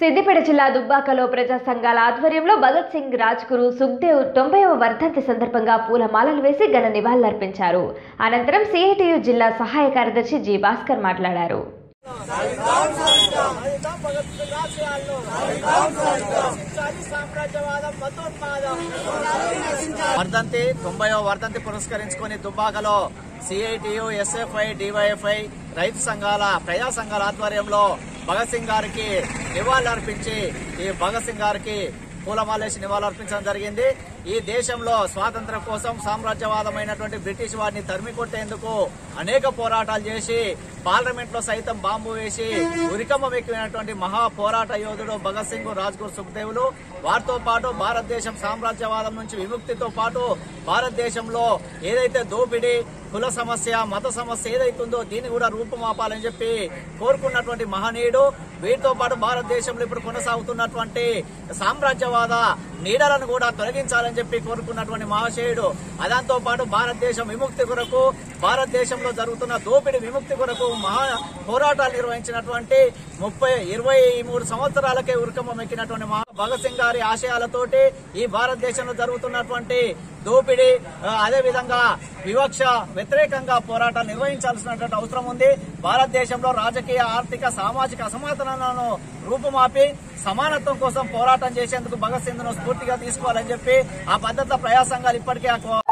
సిద్దిపేట జిల్లా దుబ్బాకలో ప్రజా సంఘాల ఆధ్వర్యంలో భగత్ సింగ్ రాజ్గురు సుఖ్దేవ్ తొంభైవ వర్ధంతి సందర్భంగా పూలమాలలు వేసి ఘన నివాళులర్పించారు అనంతరం సిఐటియు జిల్లా సహాయ కార్యదర్శి జి భాస్కర్ మాట్లాడారు సాధిద్దాం భగత్ సింగ్ ఆశయాలను రక్షించాలి సామ్రాజ్యవాదం మతోన్మాదం వర్ధంతి తొంభైవ వర్ధంతి పురస్కరించుకొని దుబ్బాకలో సిఐటియు ఎస్ఎఫ్ఐ డివైఎఫ్ఐ రైతు సంఘాల ప్రజా సంఘాల ఆధ్వర్యంలో భగత్ సింగ్ గారికి నివాళులర్పించి ఈ భగత్ సింగ్ గారికి పూలమాలేసి నివాళులర్పించడం జరిగింది ఈ దేశంలో స్వాతంత్రం కోసం సామ్రాజ్యవాదమైనటువంటి బ్రిటిష్ వారిని తరిమి కొట్టేందుకు అనేక పోరాటాలు చేసి పార్లమెంట్ లో సైతం బాంబు వేసి ఉరికమ్మ వెక్కినటువంటి మహా పోరాట యోధుడు భగత్ సింగ్ రాజ్గురు సుఖ్దేవులు వారితో పాటు భారతదేశం సామ్రాజ్యవాదం నుంచి విముక్తితో పాటు భారతదేశంలో ఏదైతే దోపిడీ కుల సమస్య మత సమస్య ఏదైతుందో దీన్ని కూడా రూపుమాపాలని చెప్పి కోరుకున్నటువంటి మహనీయుడు వీటితో పాటు భారతదేశంలో ఇప్పుడు కొనసాగుతున్నటువంటి సామ్రాజ్యవాద నీడలను కూడా తొలగించాలని చెప్పి కోరుకున్నటువంటి మహాశయుడు అదాంతో పాటు భారతదేశం విముక్తి కొరకు భారతదేశంలో జరుగుతున్న దోపిడీ విముక్తి కొరకు మహా పోరాటాలు నిర్వహించినటువంటి ముప్పై ఇరవై మూడు సంవత్సరాలకే ఉరకమ్మ ఎక్కినటువంటి మహా భగత్ సింగ్ గారి ఆశయాలతోటి ఈ భారతదేశంలో జరుగుతున్నటువంటి దోపిడీ ఆ, అదే విధంగా వివక్ష వ్యతిరేకంగా పోరాటాలు నిర్వహించాల్సినటువంటి అవసరం ఉంది భారతదేశంలో రాజకీయ ఆర్థిక సామాజిక అసమానతలను రూపుమాపి సమానత్వం కోసం పోరాటం చేసేందుకు భగత్ సింగ్ ను స్ఫూర్తిగా తీసుకోవాలని చెప్పి ఆ పద్ధతిలో ప్రజా సంఘాలు ఇప్పటికే ఆ